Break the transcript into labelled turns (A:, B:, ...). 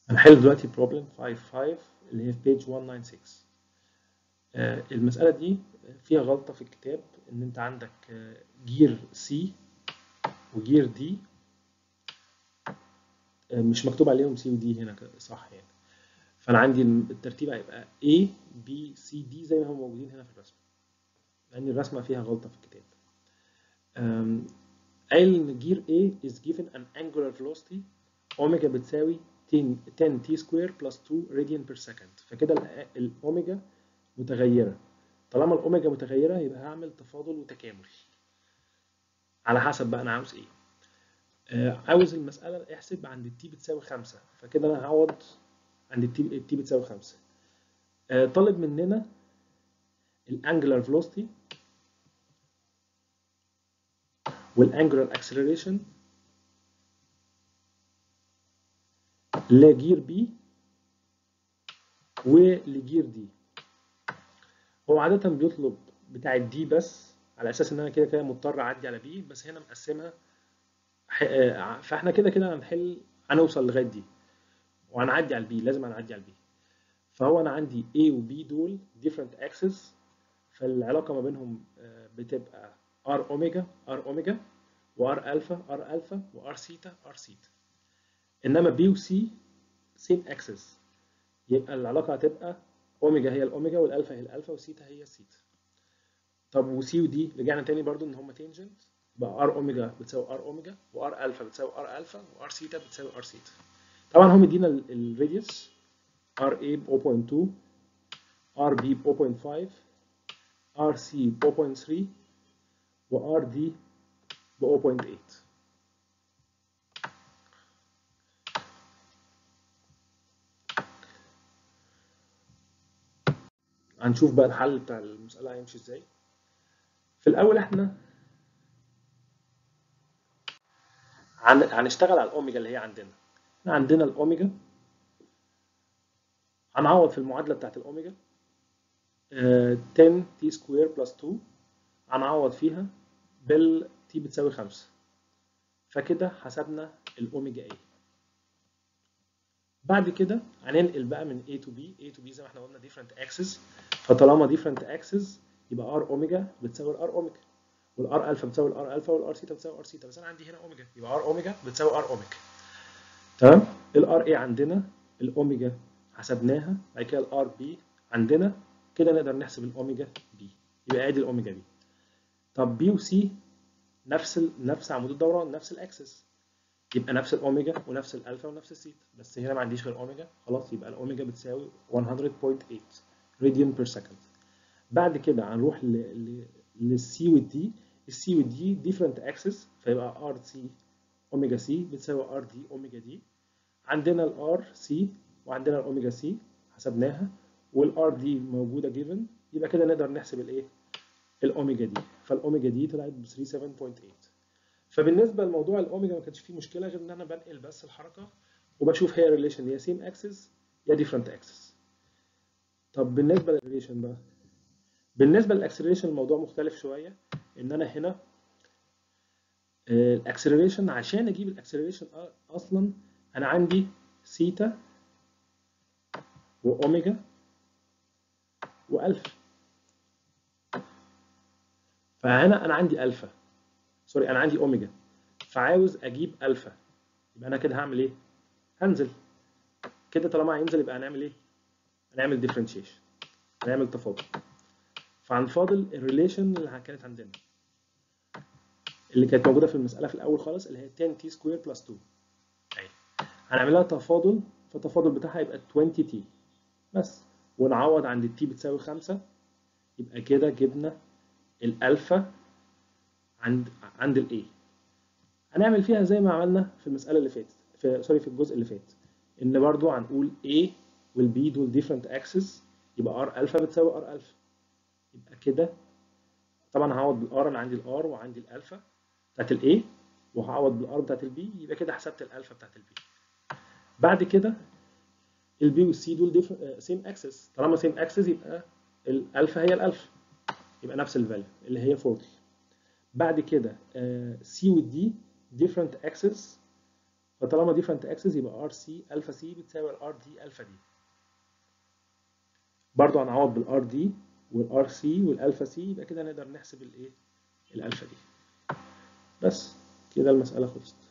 A: هنحل دلوقتي بروبلم 55 اللي هي في بيج 196 آه، المسألة دي فيها غلطة في الكتاب إن أنت عندك آه، جير سي وجير دي آه، مش مكتوب عليهم سي ودي هنا ك- صح يعني فأنا عندي الترتيب هيبقى A B C D زي ما هم موجودين هنا في الرسمة لأن الرسمة فيها غلطة في الكتاب آم، قايل إن جير A is given an angular velocity اوميجا بتساوي 10 10 تي سكوير بلس 2 راديان بير سكند فكده ال- الاوميجا متغيره طالما الاوميجا متغيره يبقى هعمل تفاضل وتكامل على حسب بقى انا عاوز ايه آه عاوز المساله احسب عند التي بتساوي 5 فكده انا هعوض عند التي التي بتساوي 5 آه طالب مننا الانجلر فيلوسيتي والانجلر اكسلريشن لجير بي ولجير دي هو عادة بيطلب بتاع الدي بس على اساس ان انا كده كده مضطر اعدي على بي بس هنا مقسمها ح- آه، فاحنا كده كده هنحل هنوصل لغايه دي وهنعدي على البي لازم هنعدي على البي فهو انا عندي A و B دول different axes فالعلاقه ما بينهم آه، بتبقى R اوميجا R اوميجا و R الفا R الفا و R سيتا R سيتا انما B و C same axis يبقى العلاقه هتبقى اوميجا هي الاوميجا والالفا هي الالفا والسيتا هي السيتا طب وسي ودي رجعنا تاني برضو ان هما تانجنت يبقى ار اوميجا بتساوي ار اوميجا وار الفا بتساوي ار الفا وار سيتا بتساوي ار سيتا طبعا هم مدينا الراديوس ار اي ب 0.2 ار بي ب 0.5 ار سي ب 0.3 وار دي ب 0.8 هنشوف بقى الحل بتاع المسألة هيمشي ازاي في الأول احنا هن- هنشتغل على الأوميجا اللي هي عندنا احنا عندنا الأوميجا هنعوض في المعادلة بتاعت الأوميجا آه، 10 تي سكوير بلس 2 هنعوض فيها بال تي بتساوي 5 فكده حسبنا الأوميجا A بعد كده هننقل بقى من A to B A to B زي ما احنا قلنا different axes فطالما different axes يبقى R اوميجا بتساوي R اوميجا والار الفا بتساوي الار الفا والار سيتا بتساوي ار سيتا بس انا عندي هنا اوميجا يبقى ار اوميجا بتساوي ار اوميجا تمام الار اي عندنا الاوميجا حسبناها بعد كده الار بي عندنا كده نقدر نحسب الاوميجا بي يبقى ادي الاوميجا بي طب بي وسي نفس ال... نفس عمود الدوران نفس الاكسس يبقى نفس الاوميجا ونفس الالفا ونفس السيتا بس هنا ما عنديش غير اوميجا خلاص يبقى الاوميجا بتساوي 100.8 راديان بير سكند بعد كده هنروح ل... ل... للسي والدي السي والدي ديفرنت اكسس فيبقى ار سي اوميجا سي بتساوي ار دي اوميجا دي عندنا الار سي وعندنا الاوميجا سي حسبناها والار دي موجوده جيفن يبقى كده نقدر نحسب الايه الاوميجا دي فالاوميجا دي طلعت ب 37.8 فبالنسبه لموضوع الاوميجا ما كانش فيه مشكله غير ان انا بنقل بس الحركه وبشوف هي ريليشن يا سيم اكسس يا ديفرنت اكسس طب بالنسبه للريليشن بقى بالنسبه للاكسلريشن الموضوع مختلف شويه ان انا هنا الاكسلريشن عشان اجيب الاكسلريشن اصلا انا عندي سيتا واوميجا والفا فهنا انا عندي الفا سوري انا عندي اوميجا فعاوز اجيب الفا يبقى انا كده هعمل ايه هنزل كده طالما هينزل يبقى هنعمل ايه هنعمل ديفرنشيشن هنعمل تفاضل فهنفاضل الريليشن اللي كانت عندنا اللي كانت موجوده في المساله في الاول خالص اللي هي 10 تي سكوير بلس 2 اهي هنعملها تفاضل فالتفاضل بتاعها يبقى 20 تي بس ونعوض عند التي بتساوي 5 يبقى كده جبنا الالفا عند عند الاي هنعمل فيها زي ما عملنا في المساله اللي فاتت في سوري في الجزء اللي فات ان برضو هنقول A والبي دول different axes يبقى R الفا بتساوي R الفا يبقى كده طبعا هعوض بالار انا عندي الار وعندي الالفا بتاعت الاي وهعوض بالار بتاعت البي يبقى كده حسبت الالفا بتاعت البي بعد كده البي والسي دول سيم اكسس طالما سيم اكسس يبقى الالفا هي الالفا يبقى نفس الفاليو اللي هي 40 بعد كده سي والدي different axes فطالما ديفرنت اكسس يبقى ار سي الفا سي بتساوي الار دي الفا دي برضه هنعوض بالار دي والار سي والالفا سي يبقى كده نقدر نحسب الايه الالفا دي بس كده المساله خلصت